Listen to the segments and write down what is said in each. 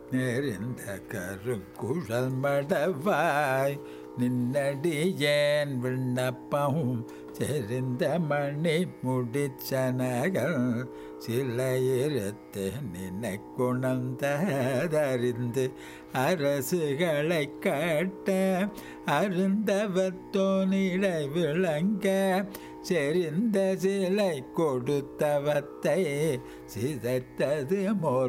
நெறிந்த கருங்குழல் மடவாய் நின்னடியேன் விண்ணப்பம் செறிந்த மணி முடிச்சனகள் சிலையிருத்து நினை குணந்ததறிந்து அரசுகளை கட்ட அருந்தவத்தோனிடை விளங்க செறிந்த சிலை கொடுத்தவத்தை சிதைத்தது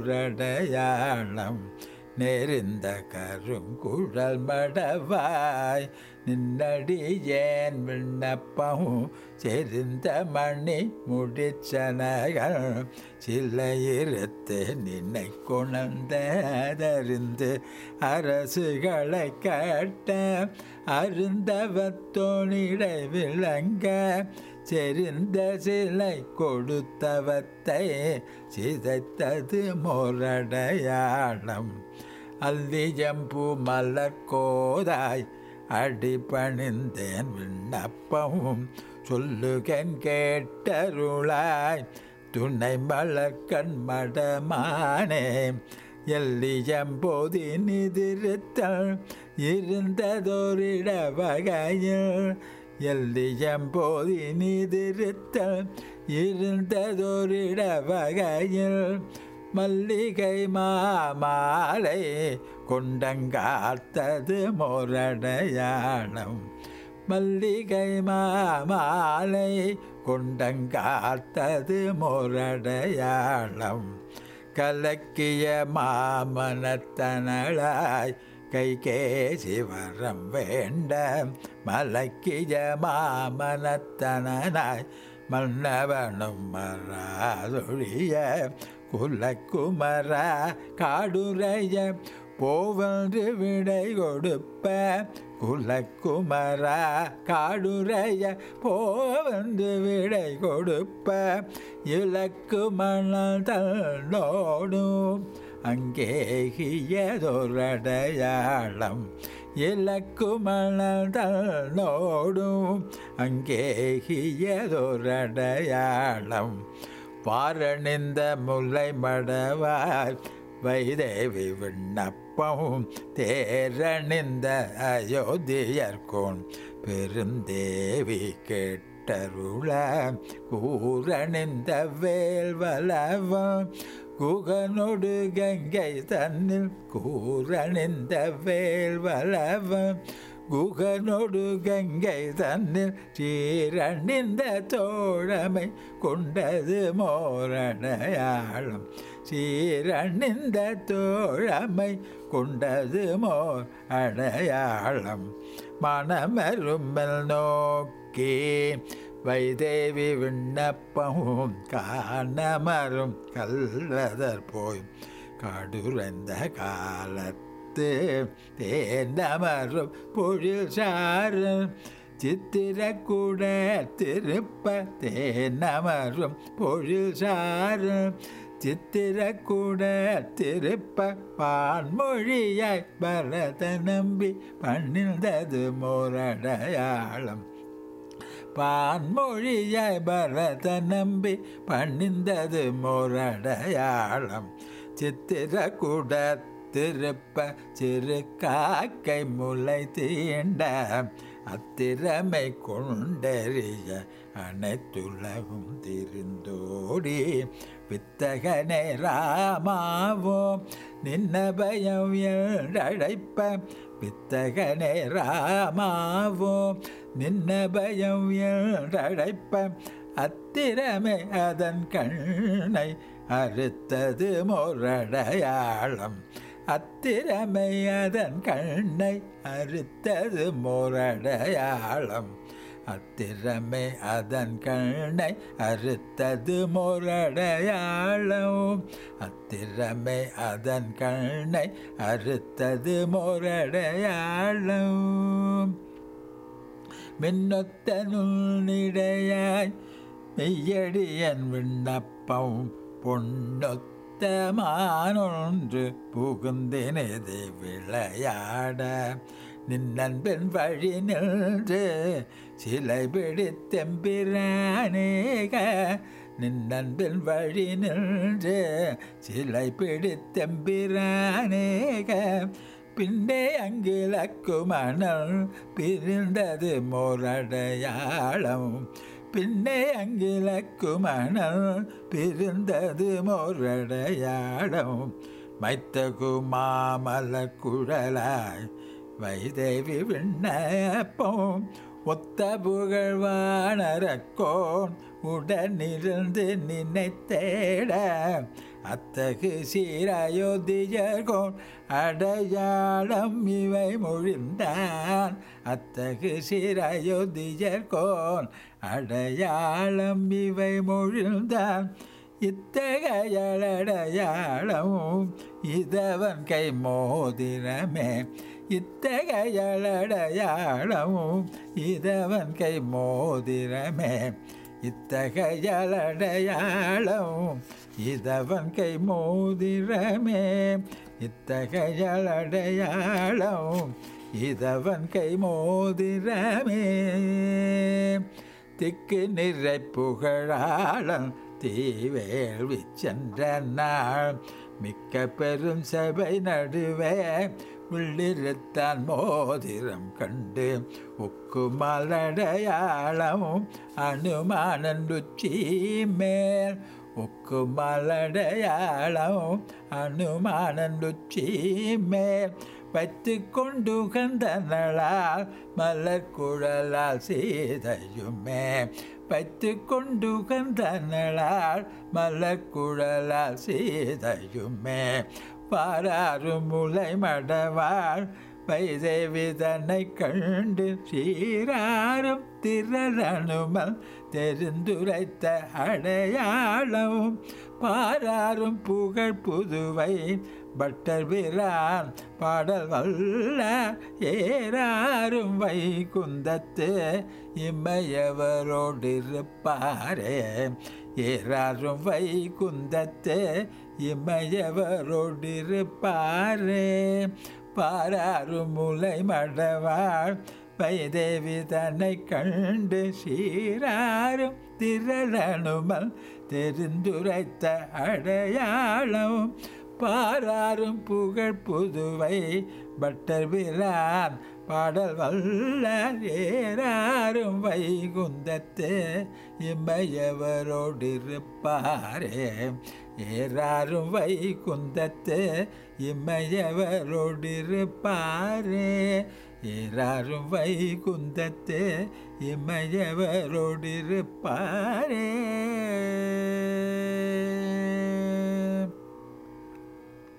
முரடையாளம் நெறிந்த கருங்குழல் மடவாய் நின்னடியேன் விண்ணப்பம் செறிந்த மணி முடிச்சனகள் சிலையிருத்து நினை கொணர்ந்ததறிந்து அரசுகளை கட்ட அருந்தவத்தோனிடை விளங்க செறிந்த சிலை கொடுத்தவத்தை சிதைத்தது முரடையாளம் அல்லிஜம்பு மலர்கோதாய் அடி பணிந்தேன் விண்ணப்பமும் சொல்லுகன் கேட்டருளாய் துணை மலர்கண் மடமானே எல்லியம்போதி நிதிருத்தல் இருந்ததோரிட வகையில் எல்லியம்போதி நிதிருத்தல் இருந்ததோரிட வகையில் மல்லிகை மாமாலை கொண்டங்காத்தது முரடையாளம் மல்லிகை மாமாலை கொண்டங்காத்தது முரடையாளம் கலக்கிய மாமனத்தனளாய் கை கேசிவரம் வேண்ட மலக்கிய மாமனத்தனாய் மன்னவனும் மராதொழிய குலக்குமரா காடுரைய போவென்று விடை கொடுப்ப குலக்குமரா காடுரைய போவென்று விடை கொடுப்ப இலக்கு மணல் தன்னோடும் அங்கேகியதொரடையாளம் இலக்கு மணல் தன்னோடும் அங்கேகியதொரடையாளம் பாரணிந்த முல்லை மடவாய் வைதேவி விண்ணப்பம் தேரணிந்த அயோத்தியர்கோன் பெருந்தேவி கேட்டருள கூரணிந்த வேல்வலவம் குகனொடு கங்கை தன்னில் கூரணிந்த வேல்வலவம் குகனொடு கங்கை தன்னில் சீரணிந்த தோழமை கொண்டது மோரணயாளம் சீரணிந்த தோழமை கொண்டது மோர் அடையாளம் மனமரும்பல் நோக்கி வைதேவி விண்ணப்பமும் காணமரும் கல்வதர் போய் கடுரந்த காலத்து தேந்தமரும் பொழில் சாறு சித்திரக்கூட திருப்ப தேனமரும் பொழில் சாறு சித்திரக்கூட திருப்ப பான்மொழியாய் பரத நம்பி பண்ணிந்தது முரடையாளம் பான்மொழியாய் பரத நம்பி பண்ணிந்தது முரடையாளம் சித்திரக்கூட திருப்ப சிறு காக்கை முளை தீண்ட அத்திறமை கொண்டறிய அனைத்துலகும் திரிந்தோடி வித்தகனே ராமாவோ நின்ன பயம் என்றழைப்ப வித்தகனே ராமாவோ நின்ன பயம் என்றழைப்ப அத்திரமே அதன் கண்ணை அறுத்தது முரடையாளம் அத்திரமை அதன் கண்ணை அறுத்தது முரடையாளம் அத்திரமை அதன் கண்ணை அறுத்தது முரடையாளம் அத்திரமை அதன் கண்ணை அறுத்தது முரடையாளம் மின்னொத்த நுண்ணிடையாய் மெய்யடியன் விண்ணப்பம் பொன்னொத்த மானொன்று புகுந்தினது விளையாட நின்னன்பின் வழி நின்று சிலை பிடித்தெம்பிரானேக நின்னன்பின் வழி நின்று சிலை பிடித்தெம்பிரானேக பின்னே அங்கிலக்கு மணல் பிரிந்தது மோரடையாளம் பின்னே அங்கிலக்கு மணல் பிரிந்தது மோரடையாளம் மைத்தகு மாமல குழலாய் வைதேவி விண்ணப்பம் ஒத்த புகழ்வானரக்கோன் உடனிருந்து நினைத்தேட அத்தகு சீராயோதியர்கோன் அடையாளம் இவை மொழிந்தான் அத்தகு சீராயோதியர்கோன் அடையாளம் இவை மொழிந்தான் இத்தகையடையாளமும் இதவன் கை மோதிரமே இத்தகையடையாளமும் இதவன் கை மோதிரமே இத்தகையடையாளம் இதவன் கை மோதிரமே இத்தகையடையாளம் இதவன் கை மோதிரமே திக்கு நிறை புகழாளன் தீவேள்வி சென்ற நாள் மிக்க பெரும் சபை நடுவே உள்ளிருத்தான் மோதிரம் கண்டு உக்கு மலடையாளமும் அனுமானன் ருச்சி மேல் உக்கு மலடையாளம் அனுமானன் ருச்சி மேல் வைத்து கொண்டு கந்தனளால் மலர் குழலால் சீதையுமே வைத்து கொண்டு கந்தனளால் மலர் குழலால் சீதையுமே பாராறு முலை மடவாள் வைதேவி தன்னை கண்டு சீராரும் திரளனுமல் தெரிந்துரைத்த அடையாளம் பாராரும் புகழ் புதுவை பட்டர் பிரான் பாடல் வல்ல ஏறாரும் வைகுந்தத்து இம்மையவரோடிருப்பாரே ஏறாரும் வைகுந்தத்து இம்மையவரோடிருப்பாரே பாராரும் முலை மடவாள் வைதேவி தன்னை கண்டு சீராரும் திரளனுமல் தெரிந்துரைத்த அடையாளம் பாராரும் புகழ் புதுவை பட்டர் பிரான் பாடல் வல்ல ஏறாரும் வைகுந்தத்து இம்மையவரோடிருப்பாரே ஏறாரும் வைகுந்தத்து இம்மையவரோடிருப்பாரே ஏறாரும் வைகுந்தத்து இம்மையவரோடிருப்பாரே